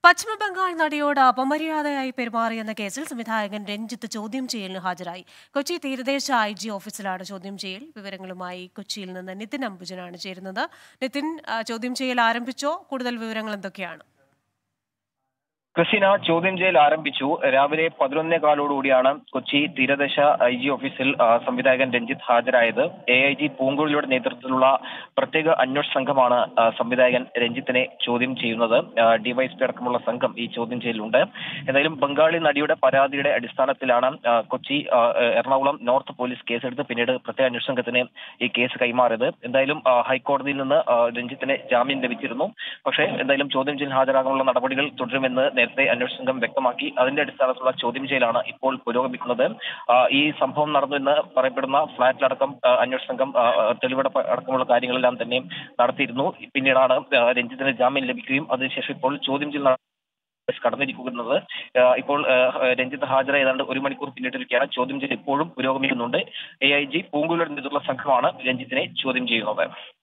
പശ്ചിമബംഗാൾ നടിയോട് അപമര്യാദയായി പെരുമാറിയെന്ന കേസിൽ സംവിധായകൻ രഞ്ജിത്ത് ചോദ്യം ചെയ്യലിന് ഹാജരായി കൊച്ചി തീരദേശ ഐ ജി ഓഫീസിലാണ് ചോദ്യം ചെയ്യൽ വിവരങ്ങളുമായി കൊച്ചിയിൽ നിന്ന് നിതിൻ അംബുജനാണ് ചേരുന്നത് നിതിൻ ആ, ചോദ്യം ചെയ്യൽ ആരംഭിച്ചോ കൂടുതൽ വിവരങ്ങൾ എന്തൊക്കെയാണ് ക്രിസ്റ്റീന ചോദ്യം ചെയ്യൽ ആരംഭിച്ചു രാവിലെ പതിനൊന്നേ കാലോടുകൂടിയാണ് കൊച്ചി തീരദേശ ഐ ജി ഓഫീസിൽ ആ, സംവിധായകൻ രഞ്ജിത്ത് ഹാജരായത് എ ഐ ജി പൂങ്കുഴിയുടെ നേതൃത്വത്തിലുള്ള പ്രത്യേക അന്വേഷണ സംഘമാണ് ആ, സംവിധായകൻ രഞ്ജിത്തിനെ ചോദ്യം ചെയ്യുന്നത് ആ, ഡിവൈഎസ്പി അടക്കമുള്ള സംഘം ഈ ചോദ്യം ചെയ്യലുണ്ട് എന്തായാലും ബംഗാളി നടിയുടെ പരാതിയുടെ അടിസ്ഥാനത്തിലാണ് ആ, കൊച്ചി ആ, എറണാകുളം നോർത്ത് പോലീസ് കേസെടുത്ത് പിന്നീട് പ്രത്യേക അന്വേഷണ സംഘത്തിന് ഈ കേസ് കൈമാറിയത് എന്തായാലും ആ, ഹൈക്കോടതിയിൽ നിന്ന് ആ, രഞ്ജിത്തിന് ജാമ്യം ലഭിച്ചിരുന്നു പക്ഷേ എന്തായാലും ചോദ്യം ചെയ്യൽ ഹാജരാകാനുള്ള നടപടികൾ തുടരുമെന്ന് നേരത്തെ അന്വേഷണ സംഘം വ്യക്തമാക്കി അതിന്റെ അടിസ്ഥാനത്തിലുള്ള ചോദ്യം ചെയ്യലാണ് ഇപ്പോൾ പുരോഗമിക്കുന്നത് ആ, ഈ സംഭവം നടന്നു എന്ന് പറയപ്പെടുന്ന ഫ്ളാറ്റിലടക്കം ആ, അന്വേഷണ സംഘം ആ, ആ, തെളിവെടുപ്പ് അടക്കമുള്ള കാര്യങ്ങളെല്ലാം തന്നെ നടത്തിയിരുന്നു പിന്നീടാണ് ആ, രഞ്ജിത്തിന് ജാമ്യം ലഭിക്കുകയും അതിനുശേഷം ഇപ്പോൾ ചോദ്യം ചെയ്യൽ നട- കടന്നിരിക്കുന്നത് ആ, ഇപ്പോൾ ആ, രഞ്ജിത്ത് ഹാജരായ ഏതാണ്ട് ഒരു മണിക്കൂർ പിന്നിട്ടിരിക്കുകയാണ് ചോദ്യം ചെയ്യൽ ഇപ്പോഴും പുരോഗമിക്കുന്നുണ്ട് എ ഐ ജി പൂങ്കുലയുടെ നേതൃത്വമുള്ള സംഘമാണ് രഞ്ജിത്തിനെ ചോദ്യം ചെയ്യുന്നത്